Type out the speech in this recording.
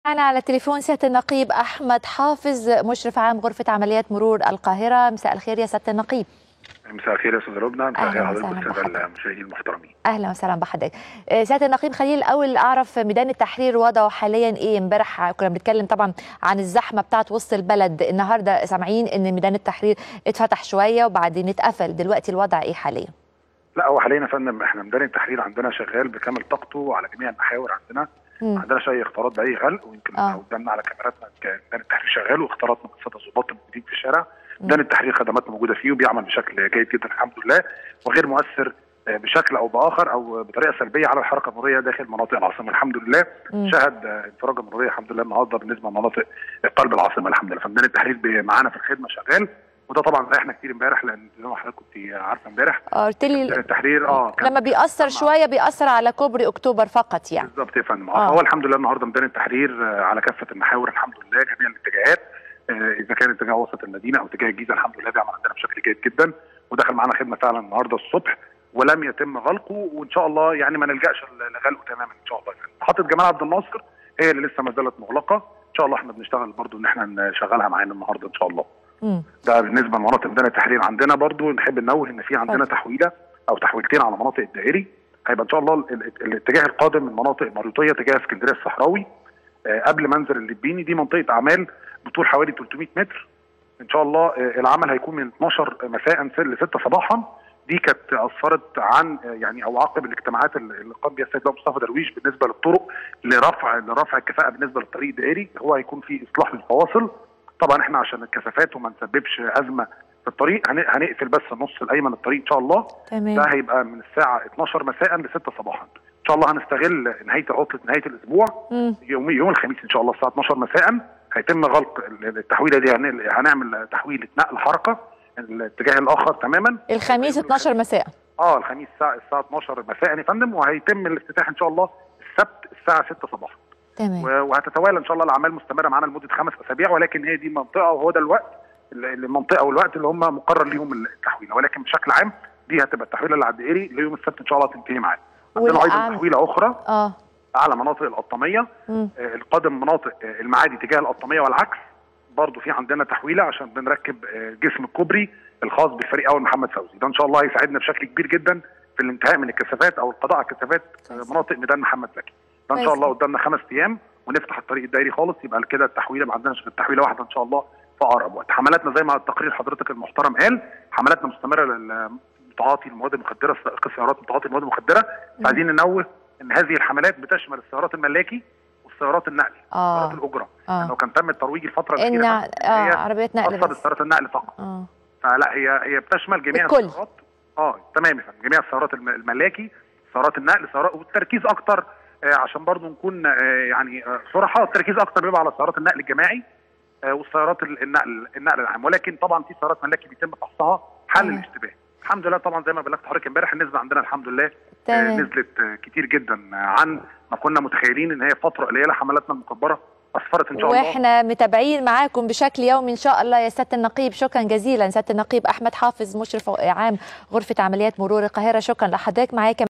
معنا على التليفون سياده النقيب احمد حافظ مشرف عام غرفه عمليات مرور القاهره مساء الخير يا سياده النقيب مساء الخير يا استاذ لبنى مساء الخير أهلاً حضرتك وسهلاً والساده بحضرتك. المشاهدين المحترمين اهلا وسهلا بحضرتك آه، سياده النقيب خليني الاول اعرف ميدان التحرير وضعه حاليا ايه امبارح كنا بنتكلم طبعا عن الزحمه بتاعت وسط البلد النهارده سامعين ان ميدان التحرير اتفتح شويه وبعدين اتقفل دلوقتي الوضع ايه حاليا لا هو حاليا يا فندم احنا ميدان التحرير عندنا شغال بكامل طاقته على جميع المحاور عندنا مم. ما عندناش اي اختلاط باي غلق ويمكن آه. قدامنا على كاميراتنا ك- ميدان التحرير شغال واختلطنا بالساده الضباط الموجودين في الشارع ميدان التحرير خدمات موجوده فيه وبيعمل بشكل جيد جدا الحمد لله وغير مؤثر آه، بشكل او باخر او بطريقه سلبيه على الحركه المروريه داخل مناطق العاصمه الحمد لله مم. شهد آه، انفراجه مروريه الحمد لله النهارده بالنسبه لمناطق قلب العاصمه الحمد لله فميدان التحرير بي- معانا في الخدمه شغال وده طبعا ريحنا كتير امبارح لان زي ما حضرتك كنت عارفه امبارح آه، قلت ميدان لي التحرير اه كان لما بيأثر شويه بيأثر على كوبري اكتوبر فقط يعني بالظبط يا فندم آه. آه. هو الحمد لله النهارده ميدان التحرير آه، على كافه المحاور الحمد لله جميع الاتجاهات آه، اذا كان اتجاه وسط المدينه او اتجاه الجيزه الحمد لله بيعمل عندنا بشكل جيد جدا ودخل معانا خدمه فعلا النهارده الصبح ولم يتم غلقه وان شاء الله يعني ما نلجاش لغلقه تماما ان شاء الله يعني. محطه جمال عبد الناصر هي اللي لسه ما زالت مغلقه ان شاء الله احنا بنشتغل برضو ان احنا نشغلها معانا النهارده ان شاء الله مم. ده بالنسبه لمناطق ميدان التحرير عندنا برضو نحب ننوه ان في عندنا اتفضل. تحويله او تحويلتين على مناطق الدائري هيبقى ان شاء الله ال- ال- الاتجاه القادم من مناطق المريوطيه تجاه اسكندريه الصحراوي آه، قبل منزل اللبيني دي منطقه اعمال بطول حوالي 300 متر ان شاء الله آه، العمل هيكون من 12 مساء ل 6 صباحا دي كانت اثرت عن آه، يعني او عقب الاجتماعات اللي اللي قام بها السيد بقى مصطفى درويش بالنسبه للطرق لرفع لرفع الكفاءه بالنسبه للطريق الدائري هو هيكون في اصلاح للفواصل طبعا احنا عشان الكثافات وما نسببش ازمه في الطريق هن- هنقفل بس النص الايمن الطريق ان شاء الله تمام ده هيبقى من الساعه 12 مساء ل 6 صباحا ان شاء الله هنستغل نهايه عطله نهايه الاسبوع مم. يوم يوم الخميس ان شاء الله الساعه 12 مساء هيتم غلق ال- التحويله دي هن- هنعمل تحويله نقل حركه الاتجاه الاخر تماما الخميس 12 مساء اه الخميس الساعه الساعه 12 مساء يا فندم وهيتم الافتتاح ان شاء الله السبت الساعه 6 صباحا تمام و- وهتتوالى ان شاء الله الاعمال مستمره معانا لمده خمس اسابيع ولكن هي دي منطقه وهو ده الوقت اللي- المنطقه والوقت اللي هم مقرر ليهم التحويله ولكن بشكل عام دي هتبقى التحويله اللي على الدائري ليوم السبت ان شاء الله تنتهي معانا عندنا ايضا والأعم- تحويله اخرى اه على مناطق القطاميه مم. آه، القادم مناطق آه، المعادي تجاه القطاميه والعكس برضه في عندنا تحويله عشان بنركب آه، جسم الكوبري الخاص بالفريق اول محمد فوزي ده ان شاء الله هيساعدنا بشكل كبير جدا في الانتهاء من الكثافات او القضاء على كثافات آه، كويس. مناطق ميدان محمد زكي ده ان كويس. شاء الله قدامنا خمس ايام ونفتح الطريق الدائري خالص يبقى كده التحويله ما عندناش غير تحويله واحده ان شاء الله في اقرب وقت حملاتنا زي ما التقرير حضرتك المحترم قال حملاتنا مستمره للتعاطي المواد المخدره سائق السيارات متعاطي المواد المخدره عايزين ننوه ان هذه الحملات بتشمل السيارات الملاكي والسيارات النقل اه سيارات الاجره اه لانه كان تم الترويج الفتره ان الاخيره اه بس إن هي عربيه نقل خاصه بس بسيارات النقل فقط اه فلا هي هي بتشمل جميع الكل. السيارات اه تمام يا فندم جميع السيارات الم- الملاكي سيارات النقل سيارات والتركيز اكتر آه عشان برضو نكون آه يعني آه صراحه التركيز اكتر بيبقى على سيارات النقل الجماعي آه والسيارات ال- النقل النقل العام ولكن طبعا في سيارات ملاكي بيتم فحصها حل تمام. الاشتباه الحمد لله طبعا زي ما بلغت حضرتك امبارح النسبه عندنا الحمد لله آه تمام نزلت آه كتير جدا آه، عن ما كنا متخيلين ان هي فتره قليله حملاتنا المكبره اسفرت ان شاء الله واحنا متابعين معاكم بشكل يومي ان شاء الله يا سياده النقيب شكرا جزيلا سياده النقيب احمد حافظ مشرف عام غرفه عمليات مرور القاهره شكرا لحضرتك معايا كمان